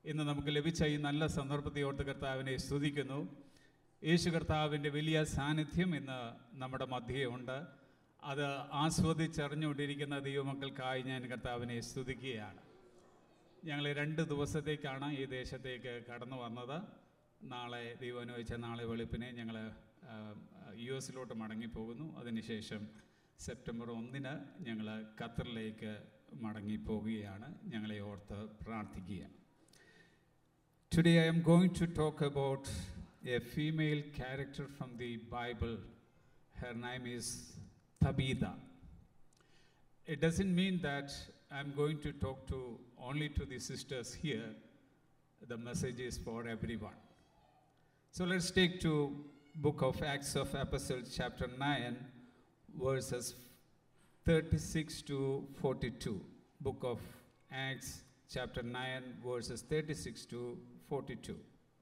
ഇന്ന് നമുക്ക് ലഭിച്ച ഈ നല്ല സന്ദർഭത്തെ ഓർത്ത് കർത്താവിനെ സ്തുതിക്കുന്നു യേശു കർത്താവിൻ്റെ വലിയ സാന്നിധ്യം ഇന്ന് നമ്മുടെ മധ്യേ ഉണ്ട് അത് ആസ്വദിച്ചറിഞ്ഞുകൊണ്ടിരിക്കുന്ന ദൈവമക്കൾക്കായി ഞാൻ കർത്താവിനെ സ്തുതിക്കുകയാണ് ഞങ്ങൾ രണ്ട് ദിവസത്തേക്കാണ് ഈ ദേശത്തേക്ക് കടന്നു വന്നത് നാളെ ദൈവം അനുവദിച്ച നാളെ വെളുപ്പിനെ ഞങ്ങൾ യു എസിലോട്ട് മടങ്ങിപ്പോകുന്നു അതിനുശേഷം സെപ്റ്റംബർ ഒന്നിന് ഞങ്ങൾ ഖത്തറിലേക്ക് മടങ്ങിപ്പോകുകയാണ് ഞങ്ങളെ ഓർത്ത് പ്രാർത്ഥിക്കുക Today I am going to talk about a female character from the Bible. Her name is Tabitha. It doesn't mean that I'm going to talk to only to the sisters here. The message is for everyone. So let's take to book of Acts of Apostles chapter 9 verses 36 to 42. Book of Acts chapter 9 verses 36 to 42.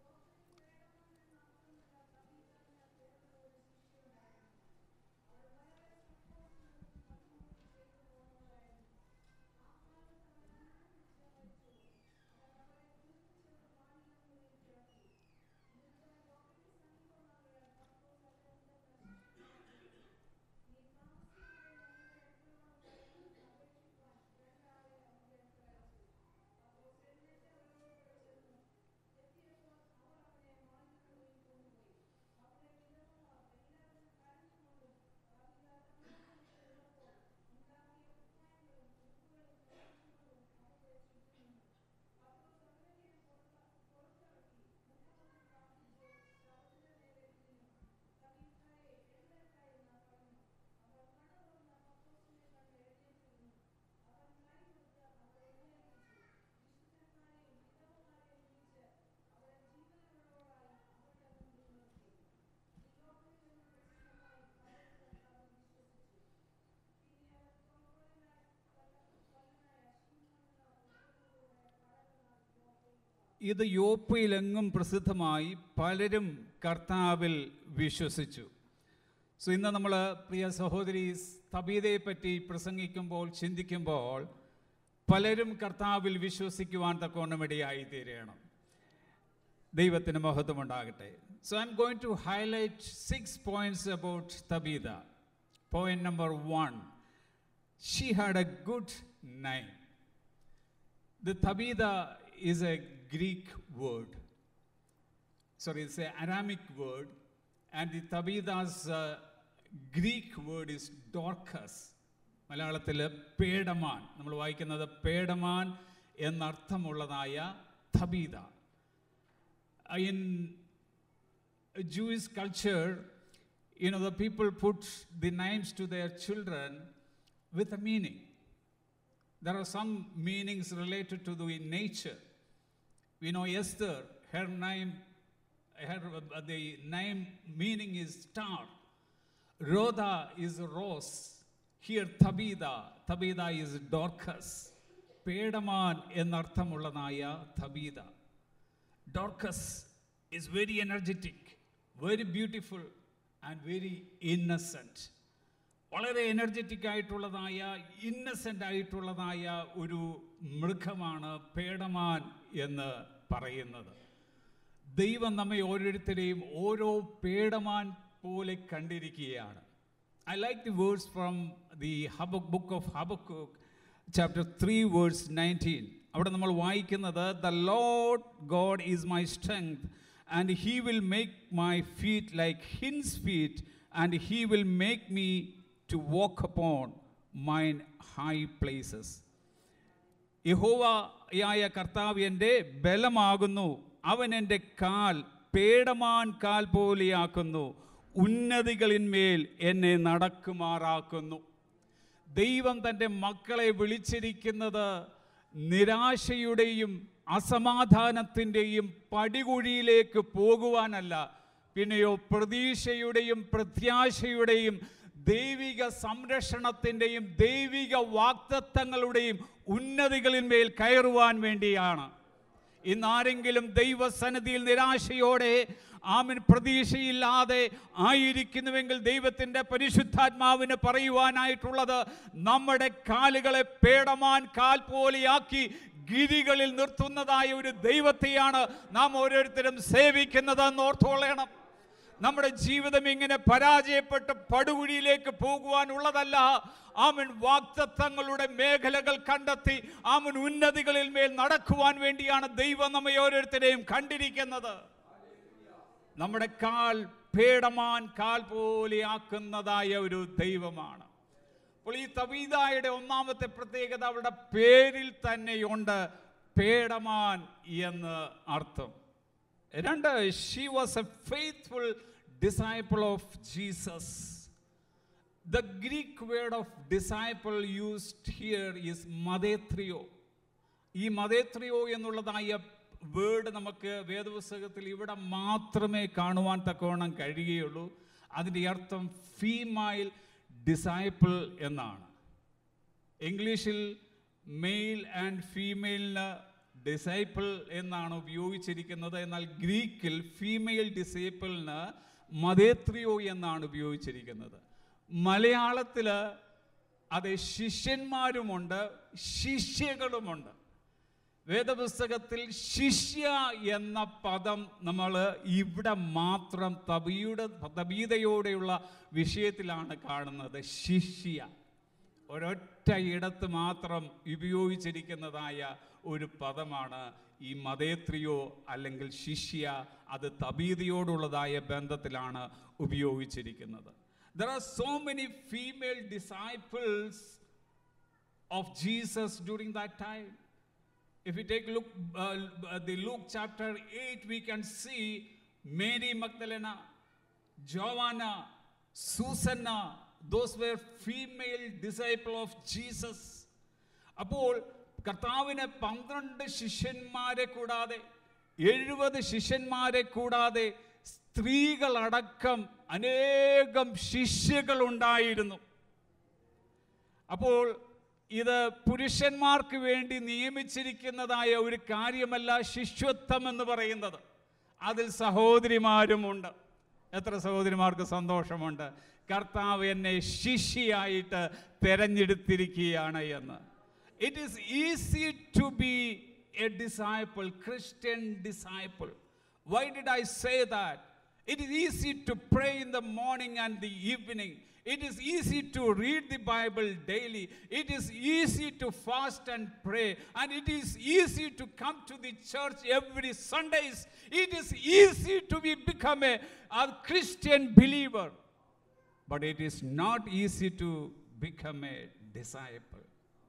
ഇത് യോപ്പയിലെങ്ങും പ്രസിദ്ധമായി പലരും കർത്താവിൽ വിശ്വസിച്ചു so ഇന്ന് നമ്മൾ പ്രിയ സഹോദരി തബീതയെ പറ്റി പ്രസംഗിക്കുമ്പോൾ ചിന്തിക്കുമ്പോൾ പലരും കർത്താവിൽ വിശ്വസിക്കുവാൻ തക്കോണം ഇടയായി തീരണം ദൈവത്തിന് മഹത്വം ഉണ്ടാകട്ടെ so I am going to highlight six points about Tabitha point number one she had a good name The Tabitha is a Greek word. Sorry, it's an Aramic word. And the Tabitha's uh, Greek word is Dorcas. മലയാളത്തിൽ പേടമാൻ നമ്മൾ വായിക്കുന്നത് പേടമാൻ എന്നർത്ഥമുള്ളതായ Tabitha in Jewish culture, you know, the people put the names to their children with a meaning. There are some meanings related to the nature. We know Esther, her name, her, uh, the name meaning is star. Rhoda is rose. Here Tabitha, Tabitha is Dorcas. പേടമാൻ എന്നർത്ഥമുള്ളതായ Tabitha Dorcas is very energetic, very beautiful, and very innocent. വളരെ energetic ആയിട്ടുള്ളതായ innocent ആയിട്ടുള്ളതായ ഒരു മൃഗമാണ് പേടമാൻ എന്ന് പറയുന്നത് ദൈവം നമ്മെ ഓരോരുത്തരെയും ഓരോ പേടമാൻ പോലെ കണ്ടിരിക്കുകയാണ് I like the words from the Habakkuk book of Habakkuk chapter three words nineteen അവിടെ നമ്മൾ വായിക്കുന്നത് the Lord God is my strength and he will make my feet like hinds feet and he will make me to walk upon mine high places യഹോവയായ കർത്താവ് എൻ്റെ ബലമാകുന്നു അവൻ എൻ്റെ കാൽ പേടമാൻ കാൽ പോലെയാക്കുന്നു ഉന്നതികളിന്മേൽ എന്നെ നടക്കുമാറാക്കുന്നു ദൈവം തൻ്റെ മക്കളെ വിളിച്ചിരിക്കുന്നത് നിരാശയുടെയും അസമാധാനത്തിൻ്റെയും പടികുഴിയിലേക്ക് പോകുവാനല്ല പിന്നെയോ പ്രതീക്ഷയുടെയും പ്രത്യാശയുടെയും ദൈവിക സംരക്ഷണത്തിൻ്റെയും ദൈവിക വാക്തത്വങ്ങളുടെയും ഉന്നതികളിന്മേൽ കയറുവാൻ വേണ്ടിയാണ് ഇന്നാരെങ്കിലും ദൈവസന്നിധിയിൽ നിരാശയോടെ ആമിൻ പ്രതീക്ഷയില്ലാതെ ആയിരിക്കുന്നുവെങ്കിൽ ദൈവത്തിൻ്റെ പരിശുദ്ധാത്മാവിന് പറയുവാനായിട്ടുള്ളത് നമ്മുടെ കാലുകളെ പേടമാൻ കാൽ പോലെയാക്കി ഗിരികളിൽ നിർത്തുന്നതായ ഒരു ദൈവത്തെയാണ് നാം ഓരോരുത്തരും സേവിക്കുന്നത് എന്ന് ഓർത്തുകൊള്ളണം നമ്മുടെ ജീവിതം ഇങ്ങനെ പരാജയപ്പെട്ട് പടുകുഴിയിലേക്ക് പോകുവാനുള്ളതല്ല ആമൻ വാക്തത്വങ്ങളുടെ മേഖലകൾ കണ്ടെത്തി ആമൻ ഉന്നതികളിൽ മേൽ നടക്കുവാൻ വേണ്ടിയാണ് ദൈവം നമ്മെ ഓരോരുത്തരെയും കണ്ടിരിക്കുന്നത് നമ്മുടെ കാൽ പേടമാൻ കാൽ പോലെ ആക്കുന്നതായ ഒരു ദൈവമാണ് അപ്പോൾ ഈ തബീതായുടെ ഒന്നാമത്തെ പ്രത്യേകത അവരുടെ പേരിൽ തന്നെയുണ്ട് പേടമാൻ എന്ന് അർത്ഥം രണ്ട് she was a faithful disciple of Jesus the Greek word of disciple used here is മതേത്രിയോ ഈ മതേത്രിയോ എന്നുള്ളതായ വേർഡ് നമുക്ക് വേദപുസ്തകത്തിൽ ഇവിടെ മാത്രമേ കാണുവാൻ തക്കവണ്ണം കഴിയുകയുള്ളൂ അതിൻ്റെ അർത്ഥം ഫീമൈൽ ഡിസൈപ്പിൾ എന്നാണ് ഇംഗ്ലീഷിൽ മെയിൽ ആൻഡ് ഫീമെയിലിന് ഡിസൈപ്പിൾ എന്നാണ് ഉപയോഗിച്ചിരിക്കുന്നത് എന്നാൽ ഗ്രീക്കിൽ ഫീമെയിൽ ഡിസൈപ്പിളിന് മതേത്രിയോ എന്നാണ് ഉപയോഗിച്ചിരിക്കുന്നത് മലയാളത്തിൽ അത് ശിഷ്യന്മാരുമുണ്ട് ശിഷ്യകളുമുണ്ട് വേദപുസ്തകത്തിൽ ശിഷ്യ എന്ന പദം നമ്മൾ ഇവിടെ മാത്രം തബിയുടെ തബീതയോടെയുള്ള വിഷയത്തിലാണ് കാണുന്നത് ശിഷ്യ ഒരൊറ്റ ഇടത്ത് മാത്രം ഉപയോഗിച്ചിരിക്കുന്നതായ ഒരു പദമാണ് ഈ മതേത്രിയോ അല്ലെങ്കിൽ ശിഷ്യ അത് തബീതയോടുള്ളതായ ബന്ധത്തിലാണ് ഉപയോഗിച്ചിരിക്കുന്നത് there are so many female disciples of Jesus during that time. If we take look, uh, the Luke chapter 8, we can see Mary Magdalena, Joanna, Susanna, those were female disciple of Jesus. അപ്പോൾ കർത്താവിന് പന്ത്രണ്ട് ശിഷ്യന്മാരെ കൂടാതെ എഴുപത് ശിഷ്യന്മാരെ കൂടാതെ സ്ത്രീകളടക്കം അനേകം ശിഷ്യകൾ ഉണ്ടായിരുന്നു അപ്പോൾ ഇത് പുരുഷന്മാർക്ക് വേണ്ടി നിയമിച്ചിരിക്കുന്നതായ ഒരു കാര്യമല്ല ശിഷ്യത്വം എന്ന് പറയുന്നത് അതിൽ സഹോദരിമാരുമുണ്ട് എത്ര സഹോദരിമാർക്ക് സന്തോഷമുണ്ട് കർത്താവ് എന്നെ ശിഷ്യയായിട്ട് തിരഞ്ഞെടുത്തിരിക്കുകയാണ് എന്ന് it is easy to be a disciple Christian disciple why did I say that it is easy to pray in the morning and the evening It is easy to read the Bible daily. It is easy to fast and pray. And it is easy to come to the church every Sundays. It is easy to be, become a, a Christian believer. But it is not easy to become a disciple.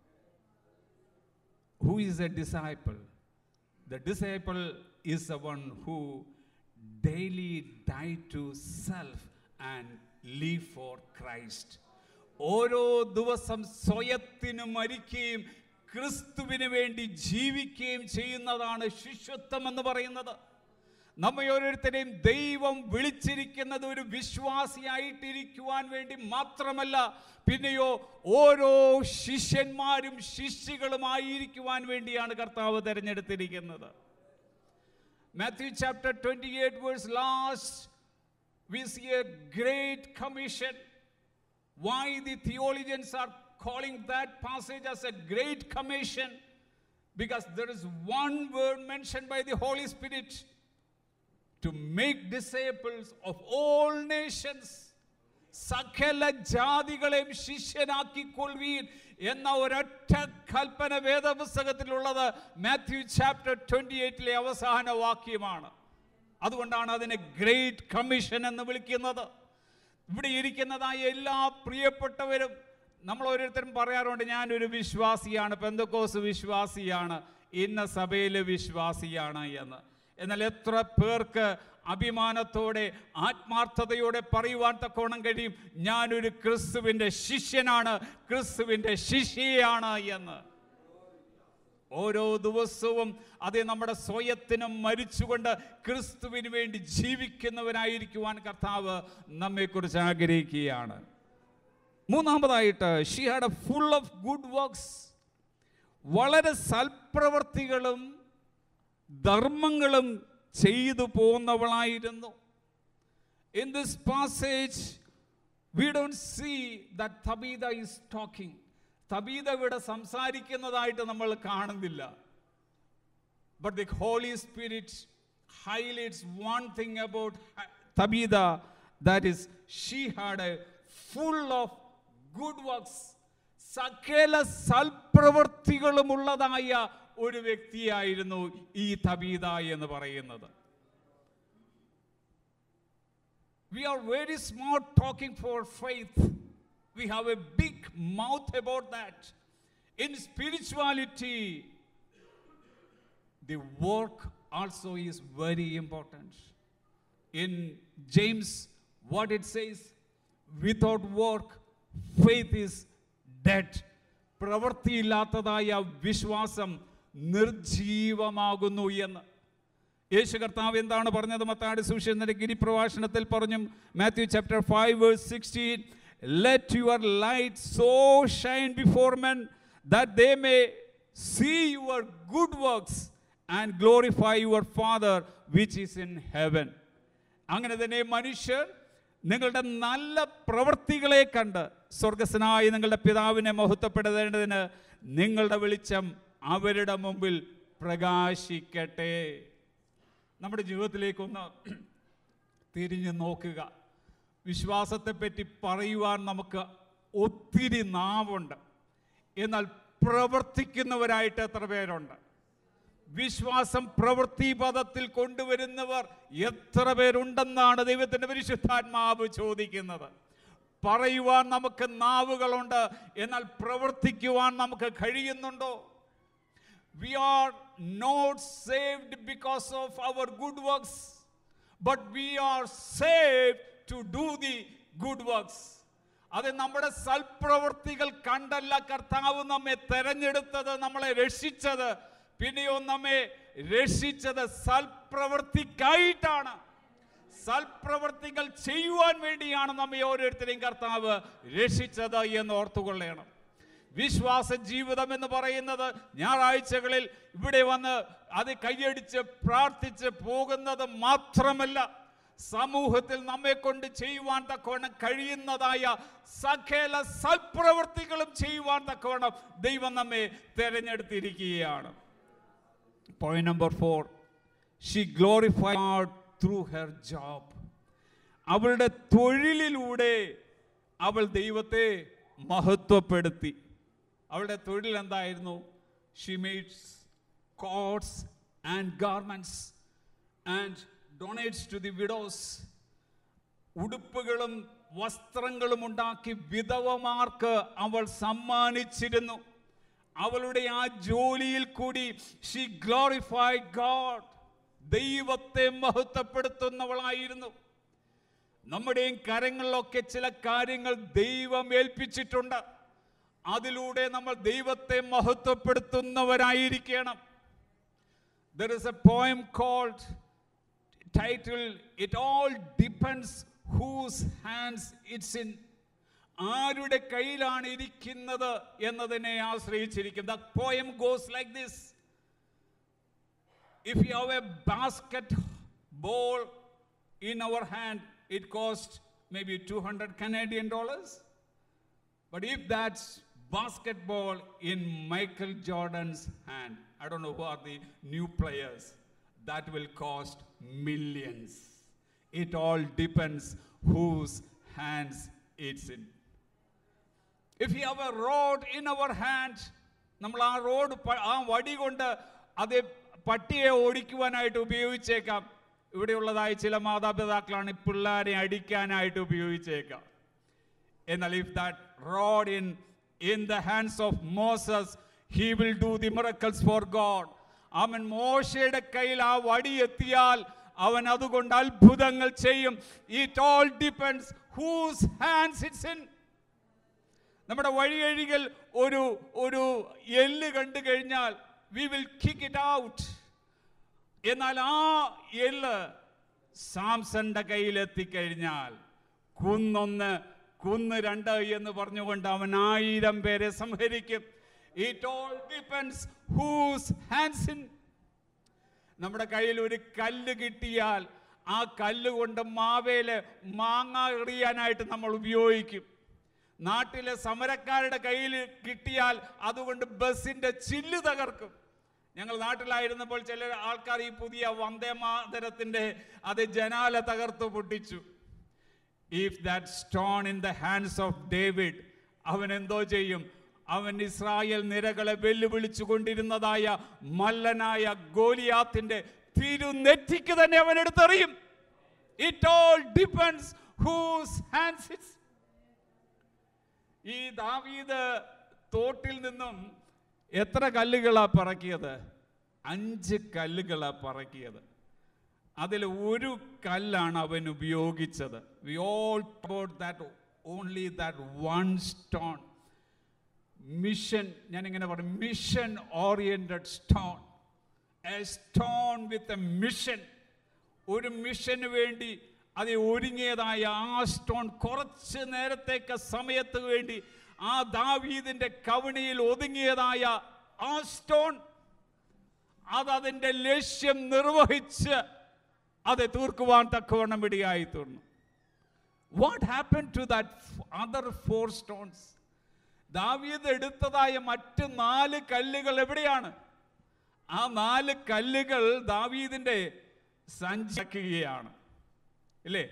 Who is a disciple? The disciple is the one who daily die to self and live for Christ. ഓരോ ദിവസം സ്വയത്തിന് മരിക്കുകയും ക്രിസ്തുവിന് വേണ്ടി ജീവിക്കുകയും ചെയ്യുന്നതാണ് ശിഷ്യത്വം എന്ന് പറയുന്നത് നമ്മെ ഓരോരുത്തരെയും ദൈവം വിളിച്ചിരിക്കുന്നത് ഒരു വിശ്വാസിയായിട്ടിരിക്കുവാൻ വേണ്ടി മാത്രമല്ല പിന്നെയോ ഓരോ ശിഷ്യന്മാരും ശിഷ്യകളുമായിരിക്കുവാൻ വേണ്ടിയാണ് കർത്താവ് തിരഞ്ഞെടുത്തിരിക്കുന്നത് Matthew chapter twenty eight verse last we see a great commission. Why the theologians are calling that passage as a great commission? Because there is one word mentioned by the Holy Spirit to make disciples of all nations. സകല ജാതികളെയും ശിഷ്യനാക്കിക്കൊള്ളുവീൻ എന്ന ഒരൊറ്റ കൽപ്പന വേദപുസ്തകത്തിലുള്ളത് Matthew chapter twenty എയ്റ്റിലെ അവസാന വാക്യമാണ് അതുകൊണ്ടാണ് അതിനെ ഗ്രേറ്റ് കമ്മീഷൻ എന്ന് വിളിക്കുന്നത് ഇവിടെ ഇരിക്കുന്നതായ എല്ലാ പ്രിയപ്പെട്ടവരും നമ്മൾ ഓരോരുത്തരും പറയാറുണ്ട് ഞാനൊരു വിശ്വാസിയാണ് പെന്തക്കോസ് വിശ്വാസിയാണ് ഇന്ന സഭയിലെ വിശ്വാസിയാണ് എന്ന് എന്നാൽ എത്ര പേർക്ക് അഭിമാനത്തോടെ ആത്മാർത്ഥതയോടെ പറയുവാൻ തക്കോണം കഴിയും ഞാനൊരു ക്രിസ്തുവിൻ്റെ ശിഷ്യനാണ് ക്രിസ്തുവിൻ്റെ ശിഷ്യയാണ് എന്ന് ഓരോ ദിവസവും അത് നമ്മുടെ സ്വയത്തിനും മരിച്ചുകൊണ്ട് ക്രിസ്തുവിന് വേണ്ടി ജീവിക്കുന്നവരായിരിക്കുവാൻ കർത്താവ് നമ്മെക്കുറിച്ച് ആഗ്രഹിക്കുകയാണ് മൂന്നാമതായിട്ട് she had a full of good works വളരെ സൽപ്രവർത്തികളും ധർമ്മങ്ങളും ചെയ്തു പോകുന്നവളായിരുന്നു in this passage we don't see that Tabitha is talking Tabitha ഇവിടെ സംസാരിക്കുന്നതായിട്ട് നമ്മൾ കാണുന്നില്ല But the Holy Spirit highlights one thing about Tabitha that is, she had a full of good works. സകല സൽപ്രവർത്തികളുമുള്ളതായ ഒരു വ്യക്തിയായിരുന്നു ഈ തബീത എന്ന് പറയുന്നത് We are very smart talking for faith. We have a big mouth about that. In spirituality, the work also is very important. In James, what it says, without work, faith is dead. പ്രവൃത്തിയില്ലാത്തതായ വിശ്വാസം നിർജീവമാകുന്നു എന്ന് യേശു കർത്താവ് എന്താണ് പറഞ്ഞത് മത്താടി സുവിശേഷന്റെ ഗിരിപ്രഭാഷണത്തിൽ പറഞ്ഞു Matthew chapter five verse sixteen let your light so shine before men that they may see your good works and glorify your father which is in heaven അങ്ങനെ തന്നെ മനുഷ്യർ നിങ്ങളുടെ നല്ല പ്രവൃത്തികളെ കണ്ട് സ്വർഗസ്വനായ നിങ്ങളുടെ പിതാവിനെ മഹത്വപ്പെടുത്തേണ്ടതിന് നിങ്ങളുടെ വെളിച്ചം അവരുടെ മുമ്പിൽ പ്രകാശിക്കട്ടെ നമ്മുടെ ജീവിതത്തിലേക്കൊന്ന് തിരിഞ്ഞു നോക്കുക വിശ്വാസത്തെപ്പറ്റി പറയുവാൻ നമുക്ക് ഒത്തിരി നാവുണ്ട് എന്നാൽ പ്രവർത്തിക്കുന്നവരായിട്ട് എത്ര പേരുണ്ട് വിശ്വാസം പ്രവൃത്തി പദത്തിൽ കൊണ്ടുവരുന്നവർ എത്ര പേരുണ്ടെന്നാണ് ദൈവത്തിന്റെ പരിശുദ്ധാത്മാവ് ചോദിക്കുന്നത് പറയുവാൻ നമുക്ക് നാവുകളുണ്ട് എന്നാൽ പ്രവർത്തിക്കുവാൻ നമുക്ക് കഴിയുന്നുണ്ടോ we are not saved because of our good works, but we are saved to do the good works. അത് നമ്മുടെ സൽപ്രവൃത്തികൾ കണ്ടല്ല കർത്താവ് നമ്മെ തെരഞ്ഞെടുത്തത് നമ്മളെ രക്ഷിച്ചത് പിന്നെയോ നമ്മെ രക്ഷിച്ചത് സൽപ്രവൃത്തിക്കായിട്ടാണ് സൽപ്രവൃത്തികൾ ചെയ്യുവാൻ വേണ്ടിയാണ് നമ്മെ ഓരോരുത്തരെയും കർത്താവ് രക്ഷിച്ചത് എന്ന് ഓർത്തുകൊള്ളണം വിശ്വാസ ജീവിതം എന്ന് പറയുന്നത് ഞായറാഴ്ചകളിൽ ഇവിടെ വന്ന് അത് കൈയടിച്ച് പ്രാർത്ഥിച്ച് പോകുന്നത് മാത്രമല്ല സമൂഹത്തിൽ നമ്മെ കൊണ്ട് ചെയ്യുവാൻ തക്കവണ്ണം കഴിയുന്നതായ സകല സൽപ്രവൃത്തികളും ചെയ്യുവാൻ തക്കവണ്ണം ദൈവം നമ്മെ തിരഞ്ഞെടുത്തിരിക്കുകയാണ് point number four she glorify through her job അവളുടെ തൊഴിലിലൂടെ അവൾ ദൈവത്തെ മഹത്വപ്പെടുത്തി അവളുടെ തൊഴിൽ എന്തായിരുന്നു she mades coats and garments and donates to the widows ഉടുപ്പുകളും വസ്ത്രങ്ങളും ഉണ്ടാക്കി വിധവമാർക്ക് അവൾ സമ്മാനിച്ചിരുന്നു അവളുടെ ആ ജോലിയിൽ കൂടി ഷി ഗ്ലോറിഫൈ ഗോഡ് ദൈവത്തെ മഹത്വപ്പെടുത്തുന്നവളായിരുന്നു നമ്മുടെയും കരങ്ങളിലൊക്കെ ചില കാര്യങ്ങൾ ദൈവം ഏൽപ്പിച്ചിട്ടുണ്ട് അതിലൂടെ നമ്മൾ ദൈവത്തെ മഹത്വപ്പെടുത്തുന്നവരായിരിക്കണം there is a poem called title it all depends whose hands it's in ആരുടെ കയ്യിലാണ് ഇരിക്കുന്നത് എന്നതിനെ ആശ്രയിച്ചിരിക്കും the poem goes like this if you have a basketball in our hand, it costs maybe 200 Canadian dollars. But if that's basketball in Michael Jordan's hand, I don't know who are the new players, that will cost millions. It all depends whose hands it's in. If you have a rod in our hand നമ്മൾ ആ road ആ വടി കൊണ്ട് അത് പട്ടിയെ ഓടിക്കുവാനായിട്ട് ഉപയോഗിച്ചേക്കാം ഇവിടെയുള്ളതായ ചില മാതാപിതാക്കളാണ് ഈ പിള്ളേരെ അടിക്കാനായിട്ട് ഉപയോഗിച്ചേക്കാം എന്നാൽ if that rod in in the hands of Moses he will do the miracles for God അവൻ മോശയുടെ കയ്യിൽ ആ വടി എത്തിയാൽ അവൻ അതുകൊണ്ട് അത്ഭുതങ്ങൾ ചെയ്യും it all depends whose hands it's in നമ്മുടെ വഴിയഴികൾ ഒരു ഒരു എല്ല് കണ്ടു കഴിഞ്ഞാൽ we will kick it out എന്നാൽ ആ എല്ല് സാംസന്റെ കയ്യിൽ എത്തിക്കഴിഞ്ഞാൽ കുന്നൊന്ന് കുന്ന് രണ്ട് എന്ന് പറഞ്ഞുകൊണ്ട് അവൻ ആയിരം പേരെ സംഹരിക്കും it all depends whose hands in നമ്മുടെ കയ്യിൽ ഒരു കല്ല് കിട്ടിയാൽ ആ കല്ല് കൊണ്ട് മാവേല് മാങ്ങ എറിയാനായിട്ട് നമ്മൾ ഉപയോഗിക്കും നാട്ടിലെ സമരക്കാരുടെ കയ്യിൽ കിട്ടിയാൽ അതുകൊണ്ട് ബസ്സിന്റെ ചില്ല് തകർക്കും ഞങ്ങൾ നാട്ടിലായിരുന്നപ്പോൾ ചില ആൾക്കാർ ഈ പുതിയ വന്ദേമാതരത്തിന്റെ അത് ജനാല തകർത്തു പൊട്ടിച്ചു if that stone in the hands of David അവൻ എന്തോ ചെയ്യും അവൻ ഇസ്രായേൽ നിരകളെ വെല്ലുവിളിച്ചു കൊണ്ടിരുന്നതായ മല്ലനായ ഗോലിയാത്തിന്റെ തിരുനെറ്റിക്ക് തന്നെ അവൻ എടുത്തെറിയും it all depends whose hands it's ഈ ദാവീദ് തോട്ടിൽ നിന്നും എത്ര കല്ലുകളാ പറക്കിയത് അഞ്ച് കല്ലുകളാ പറക്കിയത് അതിൽ ഒരു കല്ലാണ് അവൻ ഉപയോഗിച്ചത് we all about that only that one stone mission ഞാൻ ഇങ്ങനെ പറയും mission oriented stone a stone with a mission ഒരു മിഷന് വേണ്ടി അത് ഒരുങ്ങിയതായ ആ സ്റ്റോൺ കുറച്ച് നേരത്തേക്ക് സമയത്ത് വേണ്ടി ആ ദാവീദിന്റെ കവണിയിൽ ഒതുങ്ങിയതായ ആ സ്റ്റോൺ അത് അതിന്റെ ലക്ഷ്യം നിർവഹിച്ച് അത് തീർക്കുവാൻ തക്കവണ്ണം ഇടയായി തീർന്നു what happen to that other four stones ദാവീദ് എടുത്തതായ മറ്റ് നാല് കല്ലുകൾ എവിടെയാണ് ആ നാല് കല്ലുകൾ ദാവീദിന്റെ സഞ്ചിക്കുകയാണ് ഇല്ലേ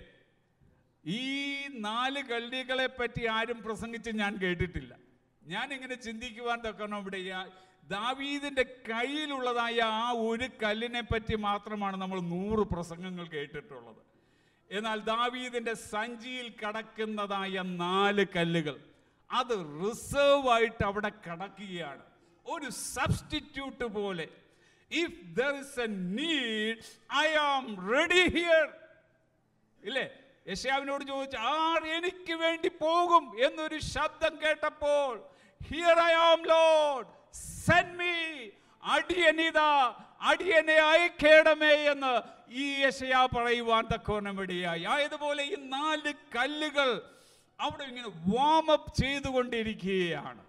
ഈ നാല് കല്ലുകളെ പറ്റി ആരും പ്രസംഗിച്ച് ഞാൻ കേട്ടിട്ടില്ല ഞാൻ ഇങ്ങനെ ചിന്തിക്കുവാൻ തക്കണം ഇവിടെ ഈ ദാവീദിന്റെ കയ്യിലുള്ളതായ ആ ഒരു കല്ലിനെ പറ്റി മാത്രമാണ് നമ്മൾ നൂറ് പ്രസംഗങ്ങൾ കേട്ടിട്ടുള്ളത് എന്നാൽ ദാവീദിന്റെ സഞ്ചിയിൽ കടക്കുന്നതായ നാല് കല്ലുകൾ അത് റിസർവ് ആയിട്ട് അവിടെ കടക്കുകയാണ് ഒരു സബ്സ്റ്റിറ്റ്യൂട്ട് പോലെ if there is a need I am ready here ഇല്ലേ യശാവിനോട് ചോദിച്ചു ആർ എനിക്ക് വേണ്ടി പോകും എന്നൊരു ശബ്ദം കേട്ടപ്പോൾ here I am Lord send me അടിയനിതാ അടിയനെ അയക്കേടമേ എന്ന് ഈ യശയാ പറയുവാൻ തക്കോണം ഇടയായി ആയതുപോലെ ഈ നാല് കല്ലുകൾ അവിടെ ഇങ്ങനെ വാം അപ്പ് ചെയ്തുകൊണ്ടിരിക്കുകയാണ്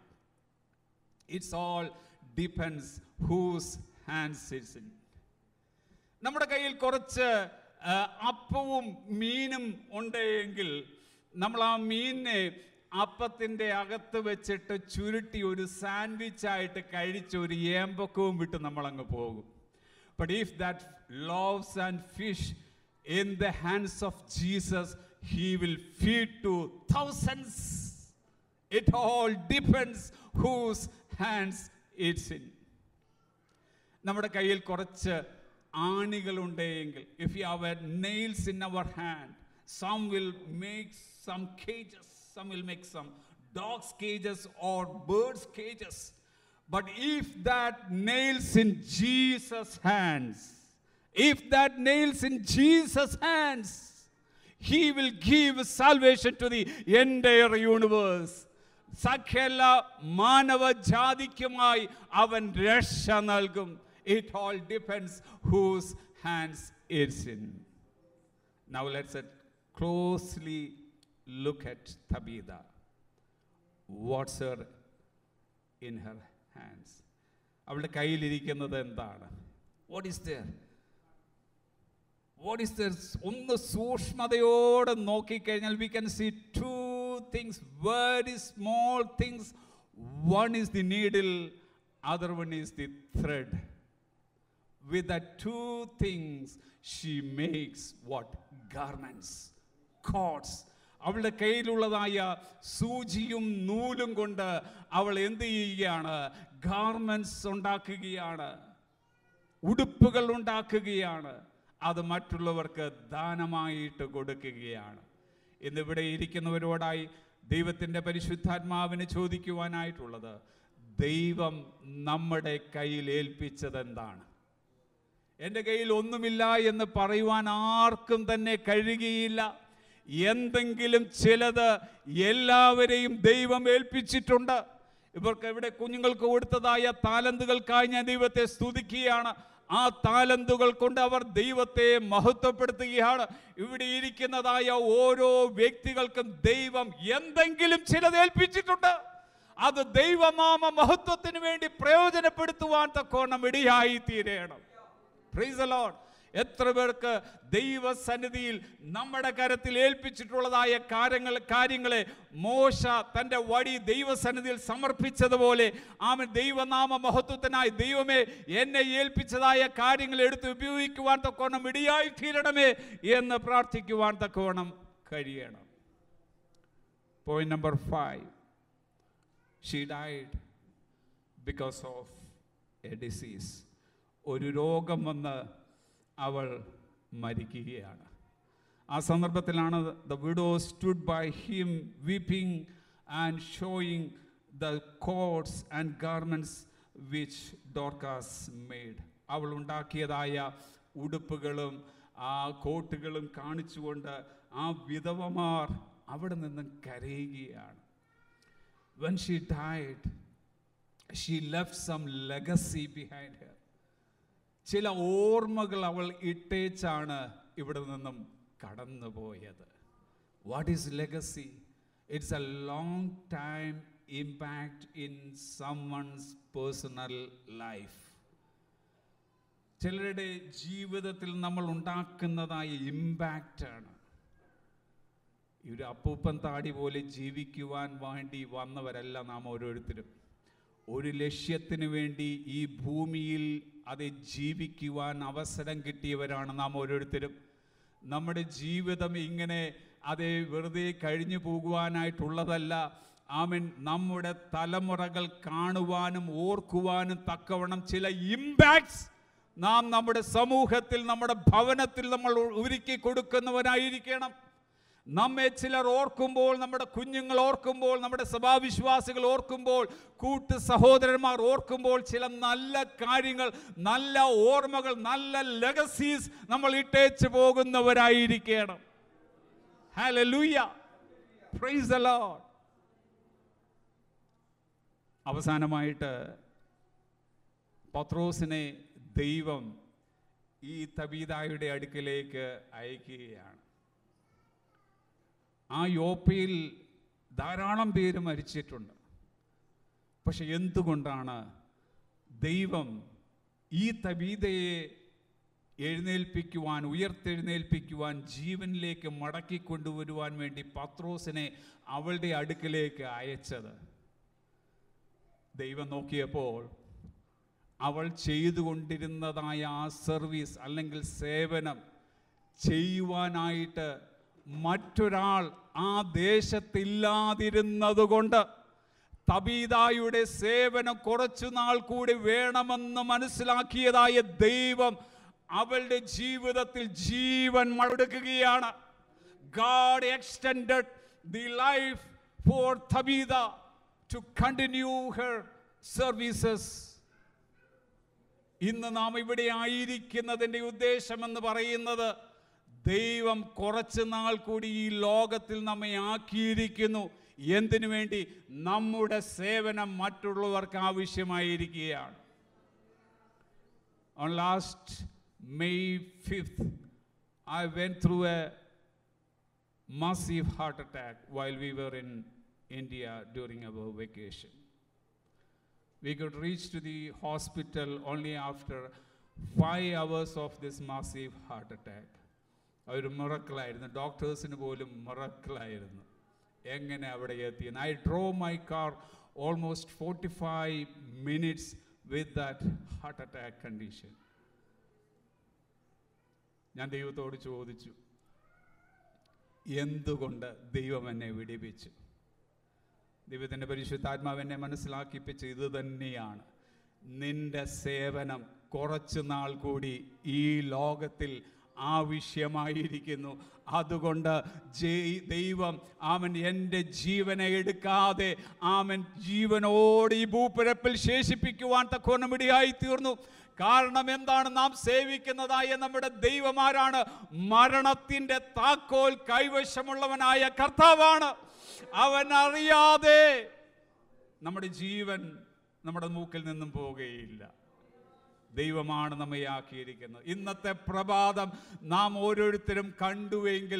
it's all depends whose hands it's in നമ്മുടെ കയ്യിൽ കുറച്ച് ആ, അപ്പവും മീനും ഉണ്ടെങ്കിൽ നമ്മൾ ആ മീനിനെ അപ്പത്തിൻ്റെ അകത്ത് വെച്ചിട്ട് ചുരുട്ടി ഒരു സാൻഡ്വിച്ച് ആയിട്ട് കഴിച്ച് ഒരു ഏമ്പക്കവും വിട്ട് നമ്മൾ അങ്ങ് പോകും but if that loaves and fish in the hands of Jesus he will feed two thousands it all depends whose hands it's in നമ്മുടെ കയ്യിൽ കുറച്ച് ആണികളുണ്ടെങ്കിൽ if you have nails in our hand some will make some cages some will make some dogs cages or birds cages but if that nails in Jesus hands if that nails in Jesus hands he will give salvation to the entire universe സകല മാനവജാതിക്കുമായി അവൻ രക്ഷ നൽകും it all depends whose hands it's in now let's closely look at Tabitha what's her in her hands അവളുടെ കയ്യിലിരിക്കുന്നത് എന്താണ് what is there what is there ഒന്ന് സൂക്ഷ്മതയോടെ നോക്കിക്കഴിഞ്ഞാൽ we can see two things very small things one is the needle other one is the thread with the two things she makes what garments coats അവളുടെ കയ്യിലുള്ളതായ സൂചിയും നൂലും കൊണ്ട് അവൾ എന്ത് ചെയ്യുകയാണ് garments ഉണ്ടാക്കുകയാണ് ഉടുപ്പുകൾ ഉണ്ടാക്കുകയാണ് അത് മറ്റുള്ളവർക്ക് ദാനമായിട്ട് കൊടുക്കുകയാണ് ഇന്നിവിടെ ഇരിക്കുന്നവരോടായി ദൈവത്തിൻ്റെ പരിശുദ്ധാത്മാവിന് ചോദിക്കുവാനായിട്ടുള്ളത് ദൈവം നമ്മുടെ കയ്യിൽ ഏൽപ്പിച്ചത് എന്താണ് എൻ്റെ കയ്യിൽ ഒന്നുമില്ല എന്ന് പറയുവാൻ ആർക്കും തന്നെ കഴിയുകയില്ല എന്തെങ്കിലും ചിലത് എല്ലാവരെയും ദൈവം ഏൽപ്പിച്ചിട്ടുണ്ട് ഇവർക്ക് ഇവിടെ കുഞ്ഞുങ്ങൾക്ക് കൊടുത്തതായ താലന്തുകൾക്കായി ഞാൻ ദൈവത്തെ സ്തുതിക്കുകയാണ് ആ താലന്തുകൾ കൊണ്ട് അവർ ദൈവത്തെ മഹത്വപ്പെടുത്തുകയാണ് ഇവിടെ ഇരിക്കുന്നതായ ഓരോ വ്യക്തികൾക്കും ദൈവം എന്തെങ്കിലും ചിലത് ഏൽപ്പിച്ചിട്ടുണ്ട് അത് ദൈവനാമ മഹത്വത്തിന് വേണ്ടി പ്രയോജനപ്പെടുത്തുവാൻ തക്കോണം ഇടയായി തീരേണം പ്രൈസ് ലോഡ് എത്ര പേർക്ക് ദൈവസന്നിധിയിൽ നമ്മുടെ കരത്തിൽ ഏൽപ്പിച്ചിട്ടുള്ളതായ കാര്യങ്ങൾ കാര്യങ്ങളെ മോശ തൻ്റെ വടി ദൈവസന്നിധിയിൽ സമർപ്പിച്ചതുപോലെ ആമൻ ദൈവനാമ മഹത്വത്തിനായി ദൈവമേ എന്നെ ഏൽപ്പിച്ചതായ കാര്യങ്ങൾ എടുത്ത് ഉപയോഗിക്കുവാൻ തക്കവണ്ണം ഇടിയായി തീരണമേ എന്ന് പ്രാർത്ഥിക്കുവാൻ തക്കവണ്ണം കഴിയണം point number five she died because of a disease ഒരു രോഗം വന്ന് അവൾ മരിക്കുകയാണ് ആ സന്ദർഭത്തിലാണ് the widow stood by him weeping and showing the coats and garments which Dorcas made അവൾ ഉണ്ടാക്കിയതായ ഉടുപ്പുകളും ആ കോട്ടുകളും കാണിച്ചുകൊണ്ട് ആ വിധവമാർ അവിടെ നിന്നും കരയുകയാണ് when she died, she left some legacy behind her. ചില ഓർമ്മകൾ അവൾ ഇട്ടേച്ചാണ് ഇവിടെ നിന്നും കടന്നുപോയത് what is legacy it's a long time impact in someone's personal life ചിലരുടെ ജീവിതത്തിൽ നമ്മൾ ഉണ്ടാക്കുന്നതായ ഇമ്പാക്റ്റ് ആണ് ഈ ഒരു അപ്പൂപ്പൻ താടി പോലെ ജീവിക്കുവാൻ വേണ്ടി വന്നവരല്ല നാം ഓരോരുത്തരും ഒരു ലക്ഷ്യത്തിന് വേണ്ടി ഈ ഭൂമിയിൽ അത് ജീവിക്കുവാൻ അവസരം കിട്ടിയവരാണ് നാം ഓരോരുത്തരും നമ്മുടെ ജീവിതം ഇങ്ങനെ അത് വെറുതെ കഴിഞ്ഞു പോകുവാനായിട്ടുള്ളതല്ല ആമൻ നമ്മുടെ തലമുറകൾ കാണുവാനും ഓർക്കുവാനും തക്കവണ്ണം ചില ഇമ്പാക്ട്സ് നാം നമ്മുടെ സമൂഹത്തിൽ നമ്മുടെ ഭവനത്തിൽ നമ്മൾ ഒരുക്കി കൊടുക്കുന്നവരായിരിക്കണം നമ്മെ ചിലർ ഓർക്കുമ്പോൾ നമ്മുടെ കുഞ്ഞുങ്ങൾ ഓർക്കുമ്പോൾ നമ്മുടെ സഭാവിശ്വാസികൾ ഓർക്കുമ്പോൾ കൂട്ട് സഹോദരന്മാർ ഓർക്കുമ്പോൾ ചില നല്ല കാര്യങ്ങൾ നല്ല ഓർമ്മകൾ നല്ല ലെഗസീസ് നമ്മൾ ഇട്ടേച്ച് പോകുന്നവരായിരിക്കണം ഹല്ലേലൂയ പ്രൈസ് ദ ലോർഡ് അവസാനമായിട്ട് പത്രോസിനെ ദൈവം ഈ തബീതായുടെ അടുക്കിലേക്ക് അയക്കുകയാണ് ആ യോപ്പയിൽ ധാരാളം പേര് മരിച്ചിട്ടുണ്ട് പക്ഷെ എന്തുകൊണ്ടാണ് ദൈവം ഈ തബീതയെ എഴുന്നേൽപ്പിക്കുവാൻ ഉയർത്തെഴുന്നേൽപ്പിക്കുവാൻ ജീവനിലേക്ക് മടക്കി കൊണ്ടുവരുവാൻ വേണ്ടി പത്രോസിനെ അവളുടെ അടുക്കിലേക്ക് അയച്ചത് ദൈവം നോക്കിയപ്പോൾ അവൾ ചെയ്തുകൊണ്ടിരുന്നതായ ആ സർവീസ് അല്ലെങ്കിൽ സേവനം ചെയ്യുവാനായിട്ട് മറ്റൊരാൾ ആ ദേശത്തില്ലാതിരുന്നതുകൊണ്ട് തബീതായുടെ സേവനം കുറച്ചു നാൾ കൂടി വേണമെന്ന് മനസ്സിലാക്കിയതായ ദൈവം അവളുടെ ജീവിതത്തിൽ ജീവൻ മടുക്കുകയാണ് God extended the life for Tabitha to continue her services ഇന്ന് നാം ഇവിടെ ആയിരിക്കുന്നതിൻ്റെ ഉദ്ദേശം എന്ന് പറയുന്നത് ദൈവം കുറച്ച് നാൾ കൂടി ഈ ലോകത്തിൽ നമ്മെ ആക്കിയിരിക്കുന്നു എന്തിനു വേണ്ടി നമ്മുടെ സേവനം മറ്റുള്ളവർക്ക് ആവശ്യമായിരിക്കുകയാണ് On last May 5th, I went through a massive heart attack while we were in India during our vacation. We could reach to the hospital only after five hours of this massive heart attack. ഒരു മിറക്കിളായിരുന്നു ഡോക്ടേഴ്സിന് പോലും മിറക്കിളായിരുന്നു എങ്ങനെ അവിടെ എത്തിയെന്ന് I drove my car almost forty five minutes with that heart attack condition ഞാൻ ദൈവത്തോട് ചോദിച്ചു എന്തുകൊണ്ട് ദൈവം എന്നെ വിടിപ്പിച്ചു ദൈവത്തിൻ്റെ പരിശുദ്ധാത്മാവ് എന്നെ മനസ്സിലാക്കിപ്പിച്ച് ഇത് തന്നെയാണ് നിന്റെ സേവനം കുറച്ചു നാൾ കൂടി ഈ ലോകത്തിൽ ആവശ്യമായിരിക്കുന്നു അതുകൊണ്ട് ജയ് ദൈവം ആമൻ എൻ്റെ ജീവനെ എടുക്കാതെ ആമൻ ജീവനോട് ഈ ഭൂപ്പിരപ്പിൽ ശേഷിപ്പിക്കുവാൻ തക്കോണം ഇടയായി തീർന്നു കാരണം എന്താണ് നാം സേവിക്കുന്നതായ നമ്മുടെ ദൈവമാരാണ് മരണത്തിൻ്റെ താക്കോൽ കൈവശമുള്ളവനായ കർത്താവാണ് അവൻ അറിയാതെ നമ്മുടെ ജീവൻ നമ്മുടെ മൂക്കിൽ നിന്നും പോവുകയില്ല ദൈവമാണ് നമ്മെ ആക്കിയിരിക്കുന്നത് ഇന്നത്തെ പ്രഭാതം നാം ഓരോരുത്തരും കണ്ടുവെങ്കിൽ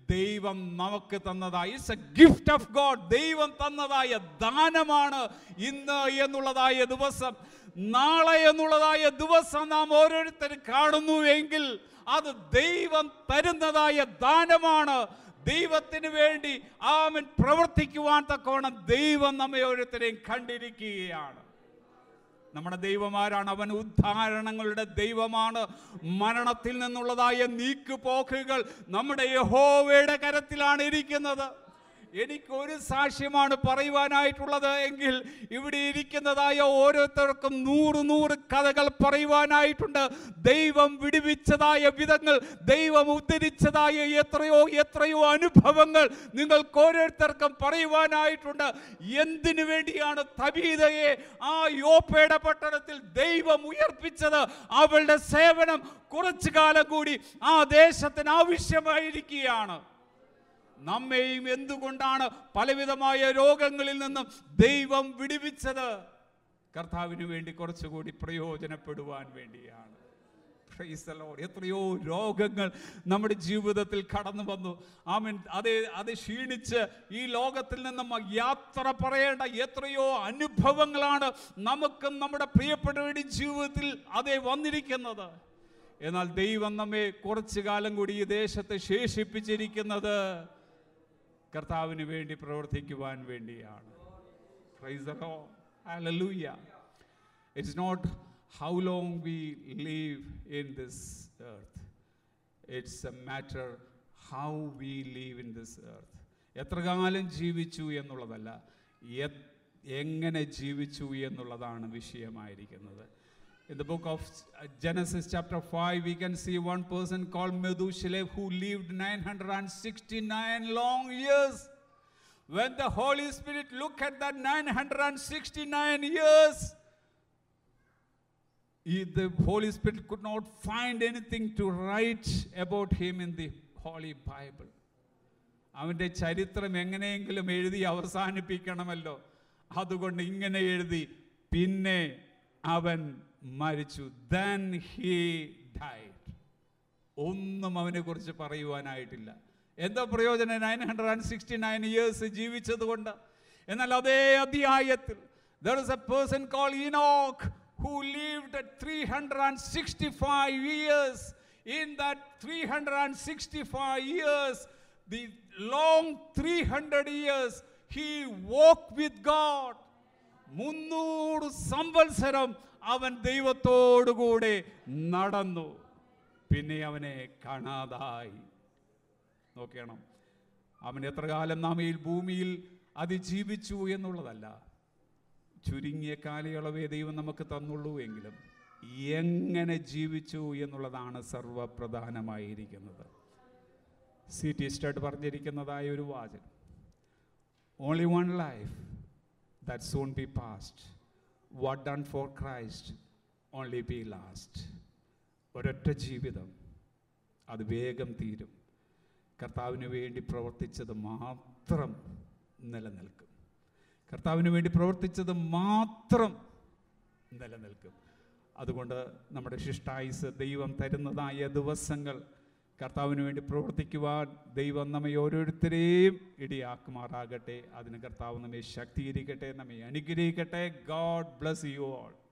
ദൈവം നമുക്ക് തന്നതായ it's a gift of God ദൈവം തന്നതായ ദാനമാണ് ഇന്ന് എന്നുള്ളതായ ദിവസം നാളെ എന്നുള്ളതായ ദിവസം നാം ഓരോരുത്തരും കാണുന്നുവെങ്കിൽ അത് ദൈവം തരുന്നതായ ദാനമാണ് ദൈവത്തിന് വേണ്ടി ആമൻ പ്രവർത്തിക്കുവാൻ തക്കവണ്ണം ദൈവം നമ്മെ ഓരോരുത്തരെയും കണ്ടിരിക്കുകയാണ് നമ്മുടെ ദൈവമാരാണ് അവൻ ഉദ്ധാരണങ്ങളുടെ ദൈവമാണ് മരണത്തിൽ നിന്നുള്ളതായ നീക്കുപോക്കുകൾ നമ്മുടെ യഹോവയുടെ കരത്തിലാണ് ഇരിക്കുന്നത് എനിക്ക് ഒരു സാക്ഷ്യമാണ് പറയുവാനായിട്ടുള്ളത് എങ്കിൽ ഇവിടെ ഇരിക്കുന്നതായ ഓരോരുത്തർക്കും നൂറ് നൂറ് കഥകൾ പറയുവാനായിട്ടുണ്ട് ദൈവം വിടുവിച്ചതായ വിധങ്ങൾ ദൈവം ഉദ്ധരിച്ചതായ എത്രയോ എത്രയോ അനുഭവങ്ങൾ നിങ്ങൾക്ക് ഓരോരുത്തർക്കും പറയുവാനായിട്ടുണ്ട് എന്തിനു വേണ്ടിയാണ് തബീതയെ ആ യോപ്പയുടെ പട്ടണത്തിൽ ദൈവം ഉയർപ്പിച്ചത് അവളുടെ സേവനം കുറച്ചു കാലം കൂടി ആ ദേശത്തിന് ആവശ്യമായിരിക്കുകയാണ് നമ്മെയും എന്തുകൊണ്ടാണ് പലവിധമായ രോഗങ്ങളിൽ നിന്നും ദൈവം വിടുവിച്ചത് കർത്താവിന് വേണ്ടി കുറച്ചുകൂടി പ്രയോജനപ്പെടുവാൻ വേണ്ടിയാണ് Praise the Lord. എത്രയോ രോഗങ്ങൾ നമ്മുടെ ജീവിതത്തിൽ കടന്നു വന്നു ആമീൻ അതേ അത് ക്ഷീണിച്ച് ഈ ലോകത്തിൽ നിന്നും യാത്ര പറയേണ്ട എത്രയോ അനുഭവങ്ങളാണ് നമുക്കും നമ്മുടെ പ്രിയപ്പെട്ടവരുടെ ജീവിതത്തിൽ അതേ വന്നിരിക്കുന്നത് എന്നാൽ ദൈവം നമ്മെ കുറച്ചു കാലം കൂടി ഈ ദേശത്ത് ശേഷിപ്പിച്ചിരിക്കുന്നത് കർത്താവിന് വേണ്ടി പ്രവർത്തിക്കുവാൻ വേണ്ടിയാണ് Praise the Lord. Hallelujah. It's not how long we live in this earth. It's a matter how we live in this earth. എത്ര കാലം ജീവിച്ചു എന്നുള്ളതല്ല എ- എങ്ങനെ ജീവിച്ചു എന്നുള്ളതാണ് വിഷയമായിരിക്കുന്നത് In the book of Genesis, chapter 5, we can see one person called Methuselah who lived 969 long years. When the Holy Spirit looked at that 969 years, he- the Holy Spirit could not find anything to write about him in the Holy Bible. അവൻ്റെ ചരിത്രം എങ്ങനെയെങ്കിലും എഴുതി അവസാനിപ്പിക്കണമല്ലോ അതുകൊണ്ട് ഇങ്ങനെ എഴുതി പിന്നെ അവൻ മരിച്ചു ദൻ ഹീ ഡൈഡ് ഒന്നും അവനെ കുറിച്ച് പറയുവാനായിട്ടില്ല എന്താ പ്രയോജനം nine hundred and sixty nine years ജീവിച്ചത് കൊണ്ട് എന്നാൽ അതേ അധ്യായത്തിൽ there is a person call Enoch who lived at 365 years. In that 365 years, the long 300 years, he walked with God. മുന്നൂറ് സംവത്സരം അവൻ ദൈവത്തോടുകൂടെ നടന്നു പിന്നെ അവനെ കാണാതായി നോക്കണം അവൻ എത്ര കാലം നാം ഈ ഭൂമിയിൽ അതിജീവിച്ചു എന്നുള്ളതല്ല ചുരുങ്ങിയ കാലയളവേ ദൈവം നമുക്ക് തന്നുള്ളൂ എങ്കിലും എങ്ങനെ ജീവിച്ചു എന്നുള്ളതാണ് സർവപ്രധാനമായിരിക്കുന്നത് സി ടി സ്റ്റഡ് പറഞ്ഞിരിക്കുന്നതായ ഒരു വാചകം only one life that soon be past what done for Christ only be last ഒരൊറ്റ ജീവിതം അത് വേഗം തീരും കർത്താവിന് വേണ്ടി പ്രവർത്തിച്ചത് മാത്രം നിലനിൽക്കും കർത്താവിന് വേണ്ടി പ്രവർത്തിച്ചത് മാത്രം നിലനിൽക്കും അതുകൊണ്ട് നമ്മുടെ ശിഷ്ടായുസ് ദൈവം തരുന്നതായ ദിവസങ്ങൾ കർത്താവിന് വേണ്ടി പ്രവർത്തിക്കുവാൻ ദൈവം നമ്മെ ഓരോരുത്തരെയും ഇടിയാക്കുമാറാകട്ടെ അതിന് കർത്താവ് നമ്മെ ശക്തീകരിക്കട്ടെ നമ്മെ അനുഗ്രഹിക്കട്ടെ ഗോഡ് ബ്ലസ് യു ഓൾ